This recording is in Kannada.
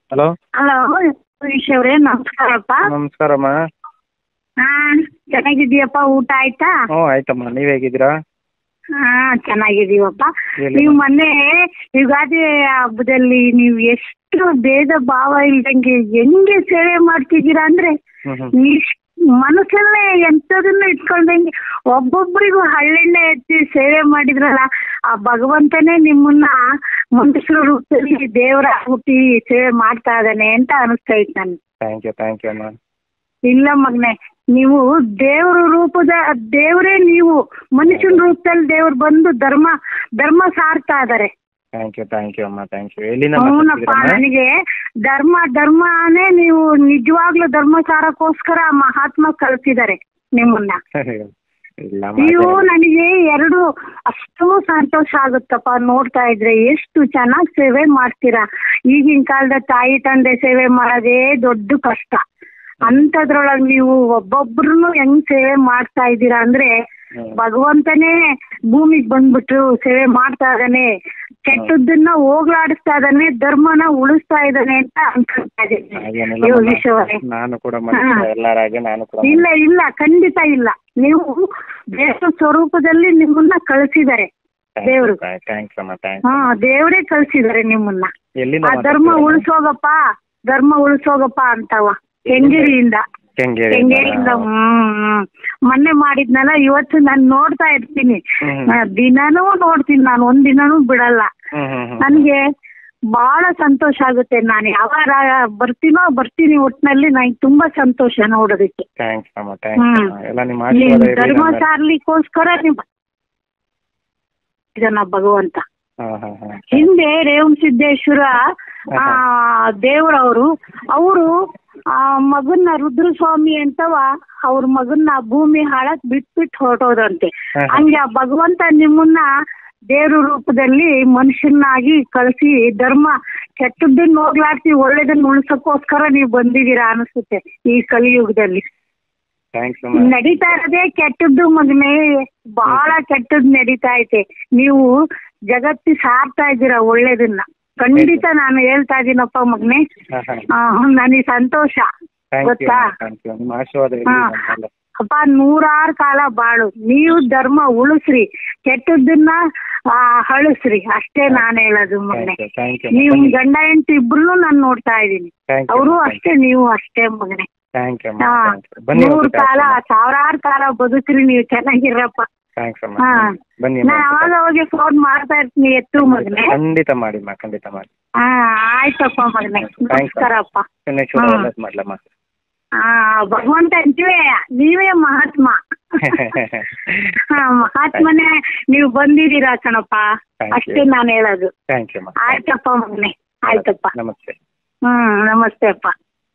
ಹಲೋ ಹಲೋ ಸುರೇಶ್ ಅವರೇ ನಮಸ್ಕಾರಪ್ಪ ನಮಸ್ಕಾರಮ್ಮ ಹಾ ಚೆನ್ನಾಗಿದ್ದೀಯಪ್ಪ ಊಟ ಆಯ್ತಾ ಹ್ಞೂ ಆಯ್ತಮ್ಮ ನೀವು ಹೇಗಿದ್ದೀರಾ ಹಾ ಚೆನ್ನಾಗಿದ್ದೀವಪ್ಪ ಹೇಳಿ ನೀವು ಮೊನ್ನೆ ಯುಗಾದಿ ಹಬ್ಬದಲ್ಲಿ ನೀವು ಎಷ್ಟು ಭೇದ ಭಾವ ಇಲ್ದಂಗೆ ಹೆಂಗೆ ಸೇವೆ ಮಾಡ್ತಿದ್ದೀರಾ ಅಂದ್ರೆ ಹ್ಞೂ ಹ್ಞೂ ನಿಶ್- ಮನಸ್ಸಲ್ಲೇ ಎಂಥದನ್ನು ಇಟ್ಕೊಂಡಂಗೆ ಒಬ್ಬೊಬ್ಬರಿಗೂ ಹಳ್ಳೆಣ್ಣೆ ಎತ್ತಿ ಸೇವೆ ಮಾಡಿದ್ರಲ್ಲ ಆ ಭಗವಂತನೇ ನಿಮ್ಮನ್ನ ಮನುಷ್ಯರ ರೂಪದಲ್ಲಿ ದೇವರ ಹುಟ್ಟಿ ಸೇವೆ ಮಾಡ್ತಾ ಇದ್ದಾನೆ ಅಂತ ಅನಿಸ್ತಾ ಇತ್ತು ನನ್ಗೆ ಥ್ಯಾಂಕ್ ಯು ಥ್ಯಾಂಕ್ ಯು ಅಮ್ಮ ಇಲ್ಲ ಮಗ್ನೆ ನೀವು ದೇವ್ರ ರೂಪದ ದೇವರೇ ನೀವು ಮನುಷ್ಯನ ರೂಪದಲ್ಲಿ ದೇವ್ರು ಬಂದು ಧರ್ಮ ಧರ್ಮ ಸಾರ್ತಾ ಇದಾರೆ ಥ್ಯಾಂಕ್ ಯು ಥ್ಯಾಂಕ್ ಯು ಅಮ್ಮ ಥ್ಯಾಂಕ್ ಯು ಎಲ್ಲಿಂದ ಹೌನಪ್ಪ ಮಾತಾಡ್ತಿದ್ದೀರಮ್ಮ ನನಗೆ ಧರ್ಮ ಧರ್ಮನೇ ನೀವು ನಿಜವಾಗ್ಲೂ ಧರ್ಮ ಸಾರಕ್ಕೋಸ್ಕರ ಮಹಾತ್ಮ ಕಳ್ಸಿದ್ದಾರೆ ನಿಮ್ಮನ್ನ ಇಲ್ಲ ನೀವು ನನಗೆ ಎರಡು ಅಷ್ಟು ಸಂತೋಷ ಆಗುತ್ತಪ್ಪ ನೋಡ್ತಾ ಇದ್ರೆ ಎಷ್ಟು ಚೆನ್ನಾಗಿ ಸೇವೆ ಮಾಡ್ತೀರಾ ಈಗಿನ ಕಾಲದ ತಾಯಿ ತಂದೆ ಸೇವೆ ಮಾಡೋದೇ ದೊಡ್ಡ ಕಷ್ಟ ಅಂಥದ್ರೊಳಗೆ ನೀವು ಒಬ್ಬೊಬ್ರು ಹೆಂಗ್ ಸೇವೆ ಮಾಡ್ತಾ ಇದ್ದೀರಾ ಅಂದ್ರೆ ಹ್ಮ್. ಭಗವಂತನೇ ಭೂಮಿಗೆ ಬಂದ್ಬಿಟ್ಟು ಸೇವೆ ಮಾಡ್ತಾ ಇದ್ದಾನೆ ಕೆಟ್ಟದ್ದನ್ನ ಹೋಗ್ಲಾಡಿಸ್ತಾ ಇದ್ದಾನೆ ಧರ್ಮನ ಉಳಿಸ್ತಾ ಇದ್ದಾನೆ ಅಂತ ಅನ್ಕೊಳ್ತಾ ಇದ್ದೀನಿ ಹಾಗೇನಿಲ್ಲ ಯೋಗೀಶ್ ಅವರೇ ಅಮ್ಮ. ನಾನು ಕೂಡ ಮನುಷ್ಯ ಹಾ. ಎಲ್ಲರಾಗೆ ನಾನು ಕೂಡ ಇಲ್ಲ ಇಲ್ಲ ಖಂಡಿತ ಇಲ್ಲ ನೀವು ದೇಶ ಸ್ವರೂಪದಲ್ಲಿ ನಿಮ್ಮನ್ನ ಕಳಿಸಿದ್ದಾರೆ ದೇವ್ರು. ಥ್ಯಾಂಕ್ಸ್ ಅಮ್ಮ ಥ್ಯಾಂಕ್ಸ್ ಹಾ ದೇವರೇ ಕಳ್ಸಿದಾರೆ ನಿಮ್ಮನ್ನ ಎಲ್ಲಿಂದ ಆ ಧರ್ಮ ಮಾತಾಡ್ತಿದ್ದೀರಮ್ಮ? ಉಳಿಸೋಗಪ್ಪ ಧರ್ಮ ಉಳಿಸೋಗಪ್ಪ ಅಂತವ ಕೆಂಗೇರಿಯಿಂದ ಕೆಂಗೇರಿ ಕೆಂಗೇರಿಯಿಂದ ಹ್ಮ್ ಹ್ಮ್. ಮೊನ್ನೆ ಮಾಡಿದ್ನಲ್ಲ ಇವತ್ತು ನಾನು ನೋಡ್ತಾ ಇರ್ತೀನಿ ಹ್ಮ್. ಆ, ದಿನಾನೂ ನೋಡ್ತೀನಿ ನಾನು ಒಂದ್ ದಿನಾನೂ ಬಿಡಲ್ಲ ಹ್ಮ್ ಹ್ಮ್ ಹ್ಮ್ ನನ್ಗೆ ಬಹಳ ಸಂತೋಷ ಆಗುತ್ತೆ ನಾನು ಯಾವಾಗ ಬರ್ತೀನೋ ಬರ್ತೀನಿ ಒಟ್ನಲ್ಲಿ ನಂಗೆ ತುಂಬಾ ಸಂತೋಷ ನೋಡೋದಕ್ಕೆ ಥ್ಯಾಂಕ್ಸ್ ಅಮ್ಮ ಥ್ಯಾಂಕ್ಸ್ ಹ್ಮ್. ಅಮ್ಮ ಎಲ್ಲ ನಿಮ್ಮ ನಿಮ್ ಆಶೀರ್ವಾದ ಇರಲಿ ಧರ್ಮ ನಮ್ಮ ಮೇಲೆ. ಸಾರ್ಲಿಕ್ಕೋಸ್ಕರ ನಿಮ್ ಇದನ್ನ ಭಗವಂತ ಹಾ ಹಾ ಹಾ ಹಿಂದೆ ರೇವಣ ಸಿದ್ದೇಶ್ವರ ಆ ದೇವರವರು ಅವರು ಆ ಮಗನ್ನ ರುದ್ರಸ್ವಾಮಿ ಅಂತವ ಅವ್ರ ಮಗನ್ನ ಭೂಮಿ ಹಾಳಕ್ ಬಿಟ್ಬಿಟ್ಟು ಹೊರಟೋದಂತೆ ಹಾ, ಹಾ. ಹಂಗೆ ಆ ಭಗವಂತ ನಿಮ್ಮನ್ನ ದೇವ್ರ ರೂಪದಲ್ಲಿ ಮನುಷ್ಯನಾಗಿ ಕಳಿಸಿ ಧರ್ಮ ಕೆಟ್ಟದ್ದನ್ನ ಹೋಗ್ಲಾಡ್ಸಿ ಒಳ್ಳೇದನ್ನ ಉಳ್ಸಕ್ಕೋಸ್ಕರ ನೀವು ಬಂದಿದ್ದೀರಾ ಅನಿಸುತ್ತೆ ಈ ಕಲಿಯುಗದಲ್ಲಿ ಥ್ಯಾಂಕ್ಸ್ ಅಮ್ಮ ನಡೀತಾ ಇರೋದೇ ಕೆಟ್ಟದ್ದು ಮಗನೇ ಬಹಳ ಕೆಟ್ಟದ್ದು ನಡೀತಾ ಐತೆ ನೀವು ಜಗತ್ತಿ ಸಾರ್ತಾ ಇದ್ದೀರಾ ಒಳ್ಳೇದನ್ನ ಖಂಡಿತ ನಾನು ಹೇಳ್ತಾ ಇದೀನಪ್ಪ ಮಗನೇ ಹಾ ಹಾ ನನಗೆ ಸಂತೋಷ ಥ್ಯಾಂಕ್ ಯು ಗೊತ್ತಾ ಥ್ಯಾಂಕ್ ಯು ನಿಮ್ಮ ಆಶೀರ್ವಾದ ಇರಲಿ ಹಾ. ನಮ್ಮ ಮೇಲೆ. ಅಪ್ಪ ನೂರಾರು ಕಾಲ ಬಾಳು ನೀವು ಧರ್ಮ ಉಳಿಸ್ರಿ ಕೆಟ್ಟದ್ದನ್ನ ಆ, ಹಳಸ್ರಿ ಅಷ್ಟೇ ನಾನು ಹೇಳೋದು ಮಗನೇ ಥ್ಯಾಂಕ್ ಯು ಥ್ಯಾಂಕ್ ಯು ನೀವು ಗಂಡ ಹೆಂಡತಿ ಇಬ್ರು ನಾನು ನೋಡ್ತಾ ಇದ್ದೀನಿ ಥ್ಯಾಂಕ್ ಯು ಅವರು ಅಷ್ಟೇ ನೀವು ಅಷ್ಟೇ ಮಗನೇ ಥ್ಯಾಂಕ್ ಯು ಹಾ ಬನ್ನಿ ನೂರು ಕಾಲ ಸಾವಿರಾರು ಕಾಲ ಬದುಕ್ರಿ ನೀವು ಚೆನ್ನಾಗಿರಪ್ಪ ಥ್ಯಾಂಕ್ಸ್ ಅಮ್ಮ ಹಾ. ಬನ್ನಿ ನಾನು ಅವಾಗ ಅವಾಗ ಫೋನ್ ಮಾಡ್ತಾ ಇರ್ತೀನಿ ಎತ್ತು ಮಗನೇ ಖಂಡಿತ ಮಾಡಿಮ್ಮ ಖಂಡಿತ ಮಾಡಿ ಹಾ ಆಯ್ತಪ್ಪ ಮಗನೇ ನಮಸ್ಕಾರಪ್ಪ ಶನೇಶ್ವರ ಹಾ. ಒಳ್ಳೇದು ಮಾಡ್ಲಮ್ಮ ಹಾ ಭಗವಂತ ಅಂತೀವಿ ನೀವೇ ಮಹಾತ್ಮ ಹಾ ಮಹಾತ್ಮನೇ ನೀವು ಬಂದಿದ್ದೀರಾ ಕಣಪ್ಪ Thank you. ಅಷ್ಟೇ ನಾನು ಹೇಳೋದು ಥ್ಯಾಂಕ್ ಯು ಅಮ್ಮ ಆಯ್ತಪ್ಪ ಮಗನೇ ಆಯ್ತಪ್ಪ ನಮಸ್ತೆ ಹ್ಮ್ ನಮಸ್ತೆ ಅಪ್ಪ